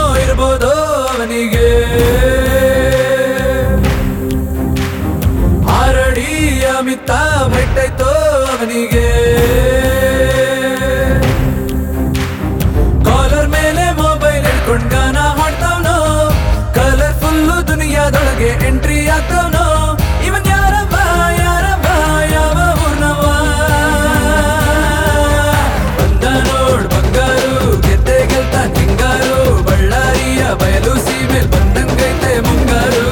ಇರ್ಬೋದು ಅವನಿಗೆ ಆರಡಿ ಅಮಿತ ಬೆಟ್ಟೈತೋ ಅವನಿಗೆ ಕಾಲರ್ ಮೇಲೆ ಮೊಬೈಲ್ ಹಿಡ್ಕೊಂಡ್ ಗಾನ ಹಾಡ್ತಾವ್ನೋ ಕಲರ್ಫುಲ್ಲು ದುನಿಯಾದೊಳಗೆ ಎಂಟ್ರಿ ಆಗ್ತಾವ್ನೋ ಇವನ್ ಯಾರವ್ವ ಯಾರವ್ವ ಯಾವ ಊರ್ನವ ಬಂದ ನೋಡ್ ಬಂಗಾರು ಗೆದ್ದೆ ಗೆಲ್ತ ಹಿಂಗಾರು ಬಳ್ಳಾರಿಯ ಬಯಲು ಸೀಮೆಲ್ ಬಂದಂಗೈತೆ ಮುಂಗಾರು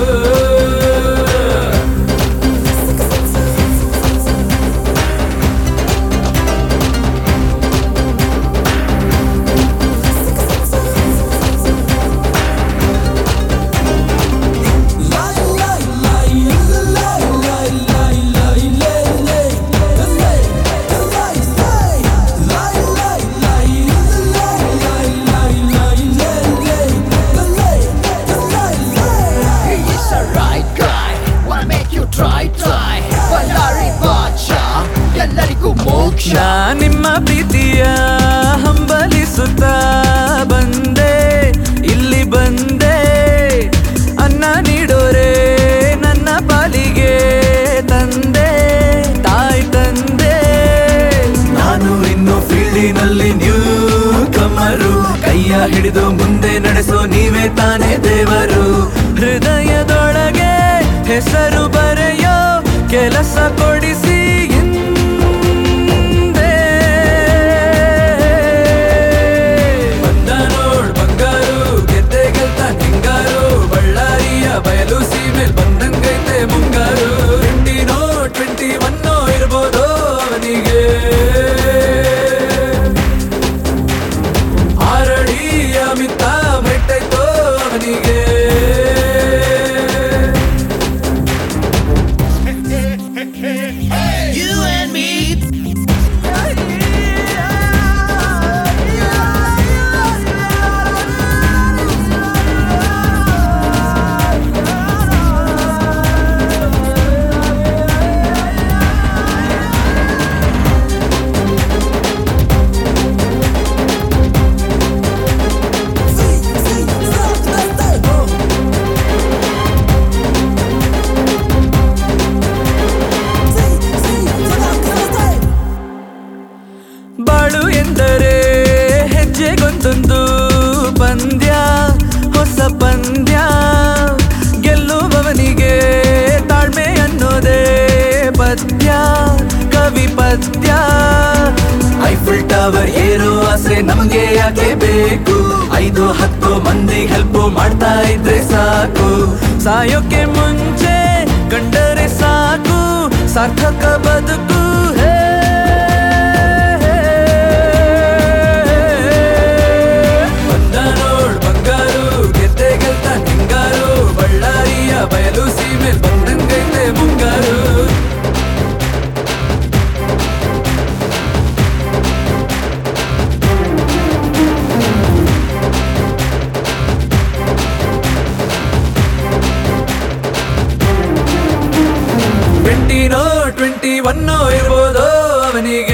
He is a right guy Wanna make you try try Ballari ಬಾಚ ಎಲ್ಲರಿಗೂ ಮೋಕ್ಷ ನಾ ನಿಮ್ಮ ಪ್ರೀತಿಯ ಹಂಬಲಿಸುತ್ತ ಬಂದೆ ಇಲ್ಲಿ ಬಂದೆ ಅನ್ನ ನೀಡೋರೆ ನನ್ನ ಪಾಲಿಗೆ ತಂದೆ ತಾಯಿ ತಂದೆ ನಾನು ಇನ್ನು ಫೀಲ್ಡಿನಲ್ಲಿ ನ್ಯೂ ಕಮ್ಮರು ಕೈಯ ಹಿಡಿದು ಮುಂದೆ ನಡೆಸೋ ನೀವೇ ತಾನೇ ದೇವರು ಹೃದಯದೊಳಗೆ ಹೆಸರು ಬರೆಯೋ ಕೆಲಸ ಕೊಡಿಸಿ ಹಿಂದೆ ಬಂದ ನೋಡ್ ಬಂಗಾರು ಗೆದ್ದೆ ಗೆಲ್ತ ಹಿಂಗಾರು ಬಳ್ಳಾರಿಯ ಬಯಲು ಸೀಮೆಲ್ ಬಂದಂಗೈತೆ ಮುಂಗಾರು ಟ್ವೆಂಟಿನೋ ಟ್ವೆಂಟಿ ಒನ್ನೋ ಇರ್ಬೋದು ಅವನಿಗೆ ಆರಡಿ ಅಮಿತ ಬೆಟ್ಟೈತೋ ಅವನಿಗೆ You and me ಬಾಳು ಎಂದರೆ ಹೆಜ್ಜೆಗೊಂದೊಂದು ಪಂದ್ಯ ಹೊಸ ಪಂದ್ಯ ಗೆಲ್ಲುವವನಿಗೆ ತಾಳ್ಮೆ ಅನ್ನೋದೇ ಪದ್ಯ ಕವಿ ಪದ್ಯ ಐಫಿಲ್ ಟವರ್ ಏರೋ ಆಸೆ ನಮಗೆ ಯಾಕೆ ಬೇಕು ಐದು ಹತ್ತು ಮಂದಿ ಹೆಲ್ಪ್ ಮಾಡ್ತಾ ಇದ್ರೆ ಸಾಕು ಸಾಯೋಕೆ ಮುಂಚೆ ಕಂಡರೆ ಸಾಕು ಸಾರ್ಥಕ ಬದುಕು ಹೇ ಬಂದ ನೋಡ್ ಬಂಗಾರು ಗೆದ್ದೆ ಗೆಲ್ತ ಹಿಂಗಾರು ಬಳ್ಳಾರಿಯ ಬಯಲು ಸೀಮೆಲ್ ಬಂದಂಗೈತೆ ಮುಂಗಾರು ಟ್ವೆಂಟಿನೋ ಟ್ವೆಂಟಿ ಒನ್ನೋ ಇರ್ಬೋದು ಅವನಿಗೆ